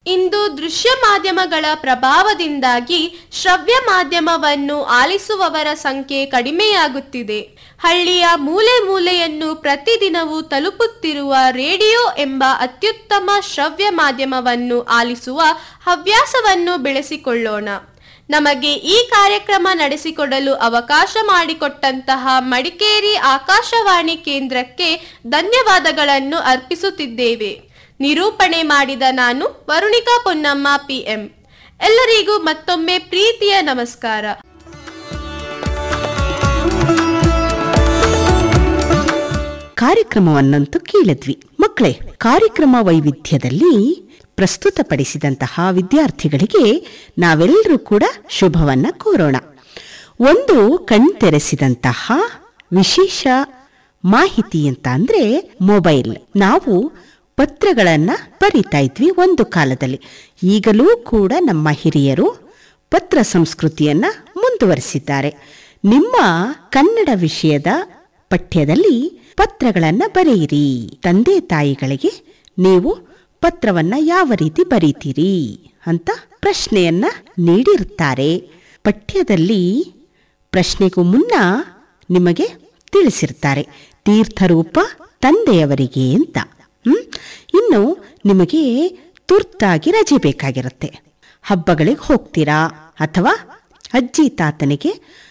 ಇಂದು ದೃಶ್ಯ ಮಾಧ್ಯಮಗಳ ಪ್ರಭಾವದಿಂದಾಗಿ ಶ್ರವ್ಯ ಮಾಧ್ಯಮವನ್ನು ಆಲಿಸುವವರ ಸಂಖ್ಯೆ ಕಡಿಮೆಯಾಗುತ್ತಿದೆ ಹಳ್ಳಿಯ ಮೂಲೆ ಮೂಲೆಯನ್ನು ಪ್ರತಿದಿನವೂ ತಲುಪುತ್ತಿರುವ ರೇಡಿಯೋ ಎಂಬ ಅತ್ಯುತ್ತಮ ಶ್ರವ್ಯ ಮಾಧ್ಯಮವನ್ನು ಆಲಿಸುವ ಹವ್ಯಾಸವನ್ನು ಬೆಳೆಸಿಕೊಳ್ಳೋಣ ನಮಗೆ ಈ ಕಾರ್ಯಕ್ರಮ ನಡೆಸಿಕೊಡಲು ಅವಕಾಶ ಮಾಡಿಕೊಟ್ಟಂತಹ ಮಡಿಕೇರಿ ಆಕಾಶವಾಣಿ ಕೇಂದ್ರಕ್ಕೆ ಧನ್ಯವಾದಗಳನ್ನು ಅರ್ಪಿಸುತ್ತಿದ್ದೇವೆ ನಿರೂಪಣೆ ಮಾಡಿದ ನಾನು ವರುಣಿಕಾ ಪೊನ್ನಮ್ಮ ಪಿಎಂ ಎಲ್ಲರಿಗೂ ಮತ್ತೊಮ್ಮೆ ಪ್ರೀತಿಯ ನಮಸ್ಕಾರ ಕಾರ್ಯಕ್ರಮವನ್ನಂತೂ ಕೇಳಿದ್ವಿ ಮಕ್ಕಳೇ ಕಾರ್ಯಕ್ರಮ ವೈವಿಧ್ಯದಲ್ಲಿ ಪ್ರಸ್ತುತಪಡಿಸಿದಂತಹ ವಿದ್ಯಾರ್ಥಿಗಳಿಗೆ ನಾವೆಲ್ಲರೂ ಕೂಡ ಶುಭವನ್ನ ಕೋರೋಣ ಒಂದು ಕಣ್ತೆರೆಸಿದಂತಹ ವಿಶೇಷ ಮಾಹಿತಿ ಅಂತ ಅಂದ್ರೆ ಮೊಬೈಲ್ ನಾವು ಪತ್ರಗಳನ್ನ ಬರಿತಾ ಇದ್ವಿ ಒಂದು ಕಾಲದಲ್ಲಿ ಈಗಲೂ ಕೂಡ ನಮ್ಮ ಹಿರಿಯರು ಪತ್ರ ಸಂಸ್ಕೃತಿಯನ್ನ ಮುಂದುವರಿಸಿದ್ದಾರೆ ನಿಮ್ಮ ಕನ್ನಡ ವಿಷಯದ ಪಠ್ಯದಲ್ಲಿ ಪತ್ರಗಳನ್ನ ಬರೆಯಿರಿ ತಂದೆ ತಾಯಿಗಳಿಗೆ ನೀವು ಪತ್ರವನ್ನ ಯಾವ ರೀತಿ ಬರೀತೀರಿ ಅಂತ ಪ್ರಶ್ನೆಯನ್ನ ನೀಡಿರುತ್ತಾರೆ ಪಠ್ಯದಲ್ಲಿ ಪ್ರಶ್ನೆಗೂ ಮುನ್ನ ನಿಮಗೆ ತಿಳಿಸಿರ್ತಾರೆ ತೀರ್ಥರೂಪ ತಂದೆಯವರಿಗೆ ಅಂತ ಹ್ಮ್ ಇನ್ನು ನಿಮಗೆ ತುರ್ತಾಗಿ ರಜೆ ಬೇಕಾಗಿರುತ್ತೆ ಹಬ್ಬಗಳಿಗೆ ಹೋಗ್ತೀರಾ ಅಥವಾ ಅಜ್ಜಿ ತಾತನಿಗೆ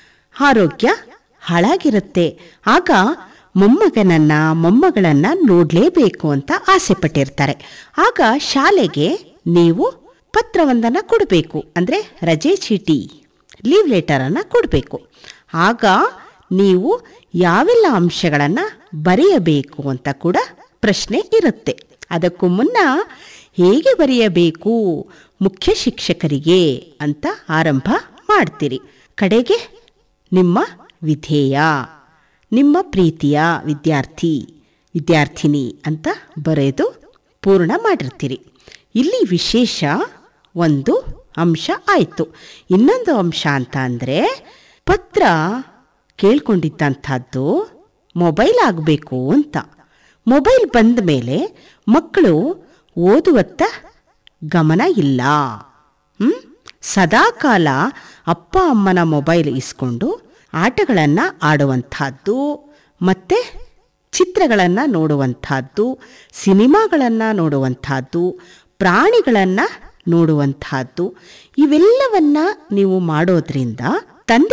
ಆರೋಗ್ಯ ಹಾಳಾಗಿರುತ್ತೆ ಆಗ ಮೊಮ್ಮಗನನ್ನ ಮೊಮ್ಮಗಳನ್ನ ನೋಡ್ಲೇಬೇಕು ಅಂತ ಆಸೆ ಪಟ್ಟಿರ್ತಾರೆ ಆಗ ಶಾಲೆಗೆ ನೀವು ಪತ್ರವೊಂದನ್ನ ಕೊಡಬೇಕು ಅಂದ್ರೆ ರಜೆ ಚೀಟಿ ಲೀವ್ ಲೆಟರ್ ಅನ್ನ ಕೊಡಬೇಕು ಆಗ ನೀವು ಯಾವೆಲ್ಲ ಅಂಶಗಳನ್ನ ಬರೆಯಬೇಕು ಅಂತ ಕೂಡ ಪ್ರಶ್ನೆ ಇರುತ್ತೆ ಅದಕ್ಕೂ ಮುನ್ನ ಹೇಗೆ ಬರೆಯಬೇಕು ಮುಖ್ಯ ಶಿಕ್ಷಕರಿಗೆ ಅಂತ ಆರಂಭ ಮಾಡ್ತೀರಿ ಕಡೆಗೆ ನಿಮ್ಮ ವಿಧೇಯ ನಿಮ್ಮ ಪ್ರೀತಿಯ ವಿದ್ಯಾರ್ಥಿ ವಿದ್ಯಾರ್ಥಿನಿ ಅಂತ ಬರೆದು ಪೂರ್ಣ ಮಾಡಿರ್ತೀರಿ ಇಲ್ಲಿ ವಿಶೇಷ ಒಂದು ಅಂಶ ಆಯಿತು ಇನ್ನೊಂದು ಅಂಶ ಅಂತ ಅಂದರೆ ಪತ್ರ ಕೇಳ್ಕೊಂಡಿದ್ದಂಥದ್ದು ಮೊಬೈಲ್ ಆಗಬೇಕು ಅಂತ ಮೊಬೈಲ್ ಬಂದ ಮೇಲೆ ಮಕ್ಕಳು ಓದುವತ್ತ ಗಮನ ಇಲ್ಲ ಹ್ಮ್? ಸದಾಕಾಲ ಅಪ್ಪ ಅಮ್ಮನ ಮೊಬೈಲ್ ಇಸ್ಕೊಂಡು ಆಟಗಳನ್ನು ಆಡುವಂಥದ್ದು ಮತ್ತೆ ಚಿತ್ರಗಳನ್ನು ನೋಡುವಂಥದ್ದು ಸಿನಿಮಾಗಳನ್ನು ನೋಡುವಂಥದ್ದು ಪ್ರಾಣಿಗಳನ್ನು ನೋಡುವಂಥದ್ದು ಇವೆಲ್ಲವನ್ನ ನೀವು ಮಾಡೋದ್ರಿಂದ ತಂದೆ